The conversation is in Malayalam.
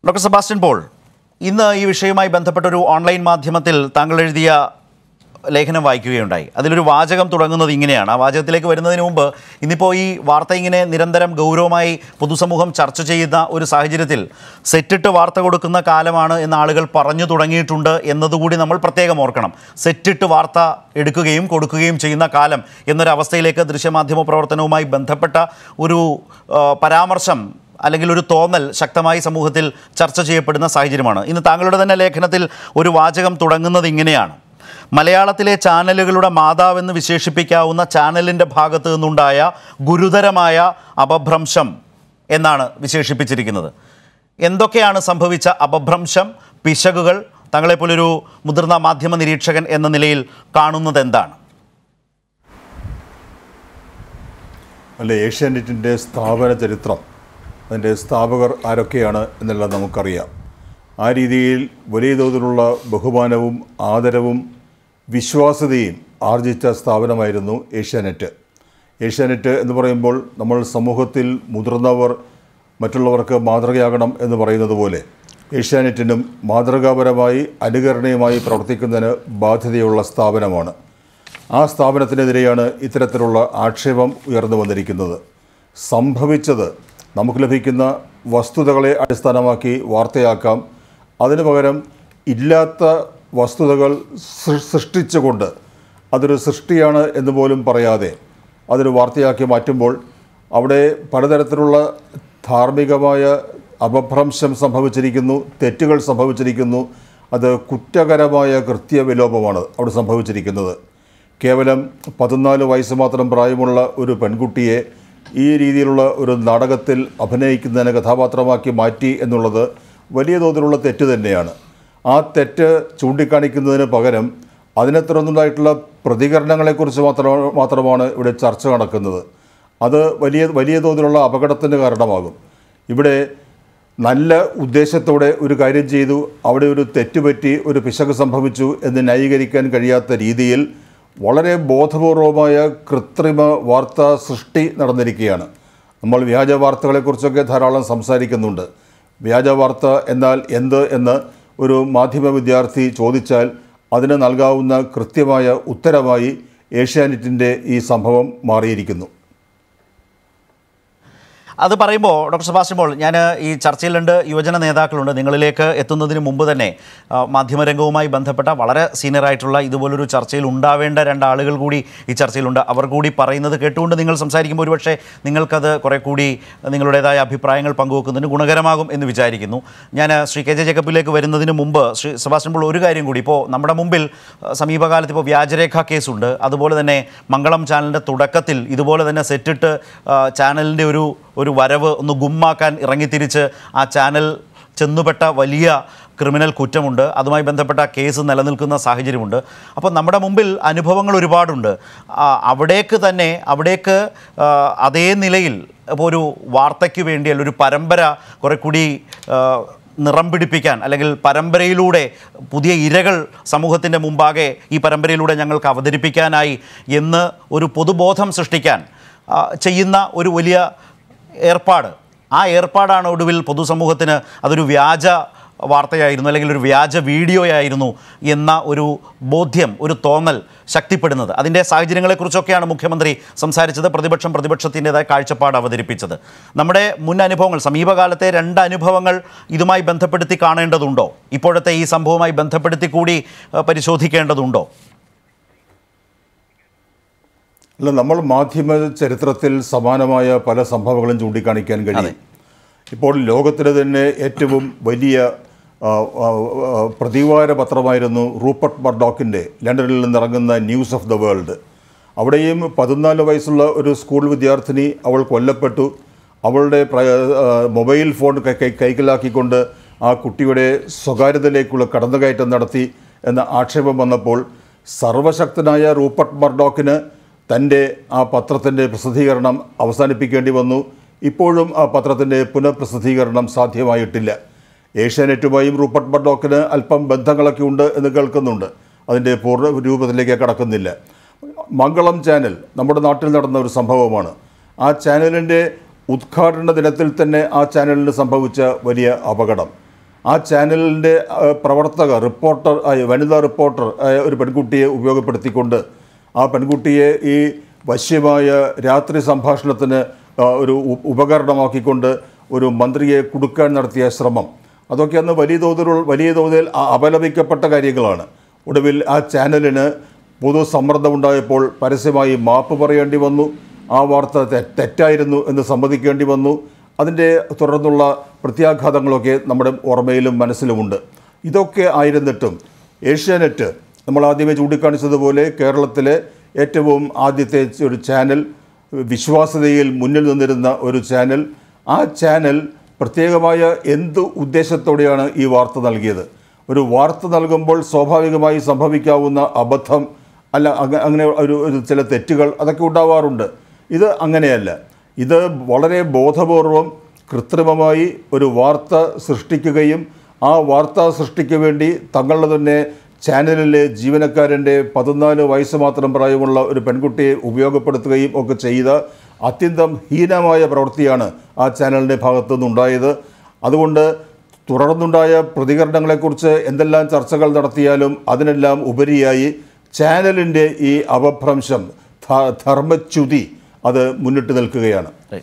ഡോക്ടർ സെബാസ്റ്റ്യൻ പോൾ ഇന്ന് ഈ വിഷയവുമായി ബന്ധപ്പെട്ടൊരു ഓൺലൈൻ മാധ്യമത്തിൽ താങ്കൾ എഴുതിയ ലേഖനം വായിക്കുകയുണ്ടായി അതിലൊരു വാചകം തുടങ്ങുന്നത് ഇങ്ങനെയാണ് ആ വാചകത്തിലേക്ക് വരുന്നതിന് മുമ്പ് ഇന്നിപ്പോൾ ഈ വാർത്ത ഇങ്ങനെ നിരന്തരം ഗൗരവമായി പൊതുസമൂഹം ചർച്ച ചെയ്യുന്ന ഒരു സാഹചര്യത്തിൽ സെറ്റിട്ട് വാർത്ത കൊടുക്കുന്ന കാലമാണ് എന്ന് ആളുകൾ പറഞ്ഞു തുടങ്ങിയിട്ടുണ്ട് എന്നതുകൂടി നമ്മൾ പ്രത്യേകം ഓർക്കണം സെറ്റിട്ട് വാർത്ത എടുക്കുകയും കൊടുക്കുകയും ചെയ്യുന്ന കാലം എന്നൊരവസ്ഥയിലേക്ക് ദൃശ്യമാധ്യമ പ്രവർത്തനവുമായി ബന്ധപ്പെട്ട ഒരു ആ, പരാമർശം അല്ലെങ്കിൽ ഒരു തോന്നൽ ശക്തമായി സമൂഹത്തിൽ ചർച്ച ചെയ്യപ്പെടുന്ന സാഹചര്യമാണ് ഇന്ന് താങ്കളുടെ തന്നെ ലേഖനത്തിൽ ഒരു വാചകം തുടങ്ങുന്നത് ഇങ്ങനെയാണ് മലയാളത്തിലെ ചാനലുകളുടെ മാതാവെന്ന് വിശേഷിപ്പിക്കാവുന്ന ചാനലിൻ്റെ ഭാഗത്തു നിന്നുണ്ടായ ഗുരുതരമായ അപഭ്രംശം എന്നാണ് വിശേഷിപ്പിച്ചിരിക്കുന്നത് എന്തൊക്കെയാണ് സംഭവിച്ച അപഭ്രംശം പിശകുകൾ താങ്കളെപ്പോലൊരു മുതിർന്ന മാധ്യമ നിരീക്ഷകൻ എന്ന നിലയിൽ കാണുന്നത് എന്താണ് അല്ല ഏഷ്യാനെറ്റിൻ്റെ സ്ഥാപന ചരിത്രം അതിൻ്റെ സ്ഥാപകർ ആരൊക്കെയാണ് എന്നുള്ളത് നമുക്കറിയാം ആ രീതിയിൽ വലിയ തോതിലുള്ള ബഹുമാനവും ആദരവും വിശ്വാസ്യതയും ആർജിച്ച സ്ഥാപനമായിരുന്നു ഏഷ്യാനെറ്റ് ഏഷ്യാനെറ്റ് എന്ന് പറയുമ്പോൾ നമ്മൾ സമൂഹത്തിൽ മുതിർന്നവർ മറ്റുള്ളവർക്ക് മാതൃകയാകണം എന്ന് പറയുന്നത് പോലെ ഏഷ്യാനെറ്റിനും മാതൃകാപരമായി അനുകരണീയമായി പ്രവർത്തിക്കുന്നതിന് ബാധ്യതയുള്ള സ്ഥാപനമാണ് ആ സ്ഥാപനത്തിനെതിരെയാണ് ഇത്തരത്തിലുള്ള ആക്ഷേപം ഉയർന്നു വന്നിരിക്കുന്നത് സംഭവിച്ചത് നമുക്ക് ലഭിക്കുന്ന വസ്തുതകളെ അടിസ്ഥാനമാക്കി വാർത്തയാക്കാം അതിനു പകരം ഇല്ലാത്ത വസ്തുതകൾ സൃ- സൃഷ്ടിച്ചുകൊണ്ട് അതൊരു സൃഷ്ടിയാണ് എന്ന് പോലും പറയാതെ അതൊരു വാർത്തയാക്കി മാറ്റുമ്പോൾ അവിടെ പലതരത്തിലുള്ള ധാർമ്മികമായ അപഭ്രംശം സംഭവിച്ചിരിക്കുന്നു തെറ്റുകൾ സംഭവിച്ചിരിക്കുന്നു അത് കുറ്റകരമായ കൃത്യവിലോപമാണ് അവിടെ സംഭവിച്ചിരിക്കുന്നത് കേവലം പതിനാല് വയസ്സ് മാത്രം പ്രായമുള്ള ഒരു പെൺകുട്ടിയെ ഈ രീതിയിലുള്ള ഒരു നാടകത്തിൽ അഭിനയിക്കുന്നതിന് കഥാപാത്രമാക്കി മാറ്റി എന്നുള്ളത് വലിയ തോതിലുള്ള തെറ്റ് തന്നെയാണ് ആ തെറ്റ് ചൂണ്ടിക്കാണിക്കുന്നതിന് പകരം അതിനെ തുടർന്നുണ്ടായിട്ടുള്ള പ്രതികരണങ്ങളെക്കുറിച്ച് മാത്രമാണ് മാത്രമാണ് ഇവിടെ ചർച്ച നടക്കുന്നത് അത് വലിയ വലിയ തോതിലുള്ള അപകടത്തിന് കാരണമാകും ഇവിടെ നല്ല ഉദ്ദേശത്തോടെ ഒരു കാര്യം ചെയ്തു അവിടെ ഒരു തെറ്റുപറ്റി ഒരു പിശക് സംഭവിച്ചു എന്ന് ന്യായീകരിക്കാൻ കഴിയാത്ത രീതിയിൽ വളരെ ബോധപൂർവമായ കൃത്രിമ വാർത്താ സൃഷ്ടി നടന്നിരിക്കുകയാണ് നമ്മൾ വ്യാജ വാർത്തകളെക്കുറിച്ചൊക്കെ ധാരാളം സംസാരിക്കുന്നുണ്ട് വ്യാജ വാർത്ത എന്നാൽ എന്ത് എന്ന് ഒരു മാധ്യമ വിദ്യാർത്ഥി ചോദിച്ചാൽ അതിന് നൽകാവുന്ന കൃത്യമായ ഉത്തരമായി ഏഷ്യാനെറ്റിൻ്റെ ഈ സംഭവം മാറിയിരിക്കുന്നു അത് പറയുമ്പോൾ ഡോക്ടർ സെബാസ്റ്റ്യൻ പോൾ ഞാൻ ഈ ചർച്ചയിൽ രണ്ട് യുവജന നേതാക്കളുണ്ട് നിങ്ങളിലേക്ക് എത്തുന്നതിന് മുമ്പ് തന്നെ ആ, മാധ്യമരംഗവുമായി ബന്ധപ്പെട്ട വളരെ സീനിയറായിട്ടുള്ള ഇതുപോലൊരു ചർച്ചയിൽ ഉണ്ടാവേണ്ട രണ്ടാളുകൾ കൂടി ഈ ചർച്ചയിലുണ്ട് അവർ കൂടി പറയുന്നത് കേട്ടുകൊണ്ട് നിങ്ങൾ സംസാരിക്കുമ്പോൾ ഒരുപക്ഷെ നിങ്ങൾക്കത് കുറെ കൂടി നിങ്ങളുടേതായ അഭിപ്രായങ്ങൾ പങ്കുവെക്കുന്നതിന് ഗുണകരമാകും എന്ന് വിചാരിക്കുന്നു ഞാൻ ശ്രീ കെ ജെ ജേക്കബിലേക്ക് വരുന്നതിന് മുമ്പ് ശ്രീ സെബാസ്റ്റ്യൻ പോൾ ഒരു കാര്യം കൂടി ഇപ്പോൾ നമ്മുടെ മുമ്പിൽ ആ, സമീപകാലത്ത് ഇപ്പോൾ വ്യാജരേഖ കേസുണ്ട് അതുപോലെ തന്നെ മംഗളം ചാനലിൻ്റെ തുടക്കത്തിൽ ഇതുപോലെ തന്നെ സെറ്റിട്ട് ആ, ചാനലിൻ്റെ ഒരു ഒരു വരവ് ഒന്ന് ഗുമ്മാക്കാൻ ഇറങ്ങിത്തിരിച്ച് ആ ചാനൽ ചെന്നുപെട്ട വലിയ ക്രിമിനൽ കുറ്റമുണ്ട് അതുമായി ബന്ധപ്പെട്ട കേസ് നിലനിൽക്കുന്ന സാഹചര്യമുണ്ട് അപ്പോൾ നമ്മുടെ മുമ്പിൽ അനുഭവങ്ങൾ ഒരുപാടുണ്ട് ആ, അവിടേക്ക് തന്നെ അവിടേക്ക് ആ, അതേ നിലയിൽ ഇപ്പോൾ ഒരു വാർത്തയ്ക്ക് വേണ്ടി അല്ലെങ്കിൽ ഒരു പരമ്പര കുറെ കൂടി ആ, നിറം പിടിപ്പിക്കാൻ അല്ലെങ്കിൽ പരമ്പരയിലൂടെ പുതിയ ഇരകൾ സമൂഹത്തിൻ്റെ മുമ്പാകെ ഈ പരമ്പരയിലൂടെ ഞങ്ങൾക്ക് അവതരിപ്പിക്കാനായി എന്ന് ഒരു പൊതുബോധം സൃഷ്ടിക്കാൻ ആ, ചെയ്യുന്ന ഒരു വലിയ ഏർപ്പാട് ആ ഏർപ്പാടാണ് ഒടുവിൽ പൊതുസമൂഹത്തിന് അതൊരു വ്യാജ വാർത്തയായിരുന്നു അല്ലെങ്കിൽ ഒരു വ്യാജ വീഡിയോയായിരുന്നു എന്ന ഒരു ബോധ്യം ഒരു തോന്നൽ ശക്തിപ്പെടുന്നത് അതിൻ്റെ സാഹചര്യങ്ങളെക്കുറിച്ചൊക്കെയാണ് മുഖ്യമന്ത്രി സംസാരിച്ചത് പ്രതിപക്ഷം പ്രതിപക്ഷത്തിൻ്റെതായ കാഴ്ചപ്പാട് അവതരിപ്പിച്ചത് നമ്മുടെ മുൻ അനുഭവങ്ങൾ സമീപകാലത്തെ രണ്ട് അനുഭവങ്ങൾ ഇതുമായി ബന്ധപ്പെടുത്തി കാണേണ്ടതുണ്ടോ ഇപ്പോഴത്തെ ഈ സംഭവവുമായി ബന്ധപ്പെടുത്തി കൂടി ആ, പരിശോധിക്കേണ്ടതുണ്ടോ അല്ല നമ്മൾ മാധ്യമ ചരിത്രത്തിൽ സമാനമായ പല സംഭവങ്ങളും ചൂണ്ടിക്കാണിക്കാൻ കഴിയും ഇപ്പോൾ ലോകത്തിലെ തന്നെ ഏറ്റവും വലിയ ആ, ആ, ആ, പ്രതിവാര പത്രമായിരുന്നു റൂപ്പർട്ട് മർഡോക്കിൻ്റെ ലണ്ടനിൽ നിന്നിറങ്ങുന്ന ന്യൂസ് ഓഫ് ദ വേൾഡ് അവിടെയും പതിനാല് വയസ്സുള്ള ഒരു സ്കൂൾ വിദ്യാർത്ഥിനി അവൾ കൊല്ലപ്പെട്ടു അവളുടെ പ്ര- ആ, മൊബൈൽ ഫോൺ കൈ- കൈ- കൈക്കലാക്കിക്കൊണ്ട് ആ കുട്ടിയുടെ സ്വകാര്യതയിലേക്കുള്ള കടന്നുകയറ്റം നടത്തി എന്ന ആക്ഷേപം വന്നപ്പോൾ സർവശക്തനായ റൂപ്പർട്ട് മർഡോക്കിന് തൻ്റെ ആ പത്രത്തിൻ്റെ പ്രസിദ്ധീകരണം അവസാനിപ്പിക്കേണ്ടി വന്നു ഇപ്പോഴും ആ പത്രത്തിൻ്റെ പുനഃപ്രസിദ്ധീകരണം സാധ്യമായിട്ടില്ല ഏഷ്യാനെറ്റുമായും റൂപ്പർട്ട് മർഡോക്കിന് അല്പം ബന്ധങ്ങളൊക്കെ ഉണ്ട് എന്ന് കേൾക്കുന്നുണ്ട് അതിൻ്റെ പൂർണ്ണ രൂപത്തിലേക്ക് കടക്കുന്നില്ല മംഗളം ചാനൽ നമ്മുടെ നാട്ടിൽ നടന്ന ഒരു സംഭവമാണ് ആ ചാനലിൻ്റെ ഉദ്ഘാടന ദിനത്തിൽ തന്നെ ആ ചാനലിന് സംഭവിച്ച വലിയ അപകടം ആ ചാനലിൻ്റെ പ്രവർത്തക റിപ്പോർട്ടർ ആയ വനിതാ റിപ്പോർട്ടർ ആയ ഒരു പെൺകുട്ടിയെ ഉപയോഗപ്പെടുത്തിക്കൊണ്ട് ആ പെൺകുട്ടിയെ ഈ വശ്യമായ രാത്രി സംഭാഷണത്തിന് ആ, ഒരു ഉ- ഉപകരണമാക്കിക്കൊണ്ട് ഒരു മന്ത്രിയെ കുടുക്കാൻ നടത്തിയ ശ്രമം അതൊക്കെ അന്ന് വലിയ തോതിലുള്ള വലിയ തോതിൽ അ- അപലപിക്കപ്പെട്ട കാര്യങ്ങളാണ് ഒടുവിൽ ആ ചാനലിന് പൊതു സമ്മർദ്ദമുണ്ടായപ്പോൾ പരസ്യമായി മാപ്പ് പറയേണ്ടി വന്നു ആ വാർത്ത തെ- തെറ്റായിരുന്നു എന്ന് സമ്മതിക്കേണ്ടി വന്നു അതിൻ്റെ തുടർന്നുള്ള പ്രത്യാഘാതങ്ങളൊക്കെ നമ്മുടെ ഓർമ്മയിലും മനസ്സിലുമുണ്ട് ഇതൊക്കെ ആയിരുന്നിട്ടും ഏഷ്യാനെറ്റ് നമ്മൾ ആദ്യമേ ചൂണ്ടിക്കാണിച്ചതുപോലെ കേരളത്തിലെ ഏറ്റവും ആദ്യത്തെ ഒരു ചാനൽ വിശ്വാസ്യതയിൽ മുന്നിൽ നിന്നിരുന്ന ഒരു ചാനൽ ആ ചാനൽ പ്രത്യേകമായ എന്ത് ഉദ്ദേശത്തോടെയാണ് ഈ വാർത്ത നൽകിയത് ഒരു വാർത്ത നൽകുമ്പോൾ സ്വാഭാവികമായി സംഭവിക്കാവുന്ന അബദ്ധം അല്ല അങ്ങ- അങ്ങനെ ഒരു ഒരു ചില തെറ്റുകൾ അതൊക്കെ ഉണ്ടാവാറുണ്ട് ഇത് അങ്ങനെയല്ല ഇത് വളരെ ബോധപൂർവം കൃത്രിമമായി ഒരു വാർത്ത സൃഷ്ടിക്കുകയും ആ വാർത്താ സൃഷ്ടിക്ക് വേണ്ടി തങ്ങളുടെ തന്നെ ചാനലിലെ ജീവനക്കാരൻ്റെ പതിനാല് വയസ്സ് മാത്രം പ്രായമുള്ള ഒരു പെൺകുട്ടിയെ ഉപയോഗപ്പെടുത്തുകയും ഒക്കെ ചെയ്ത അത്യന്തം ഹീനമായ പ്രവൃത്തിയാണ് ആ ചാനലിൻ്റെ ഭാഗത്തു നിന്നുണ്ടായത് അതുകൊണ്ട് തുടർന്നുണ്ടായ പ്രതികരണങ്ങളെക്കുറിച്ച് എന്തെല്ലാം ചർച്ചകൾ നടത്തിയാലും അതിനെല്ലാം ഉപരിയായി ചാനലിൻ്റെ ഈ അപഭ്രംശം ധ- ധർമ്മച്യുതി അത് മുന്നിട്ട് നിൽക്കുകയാണ്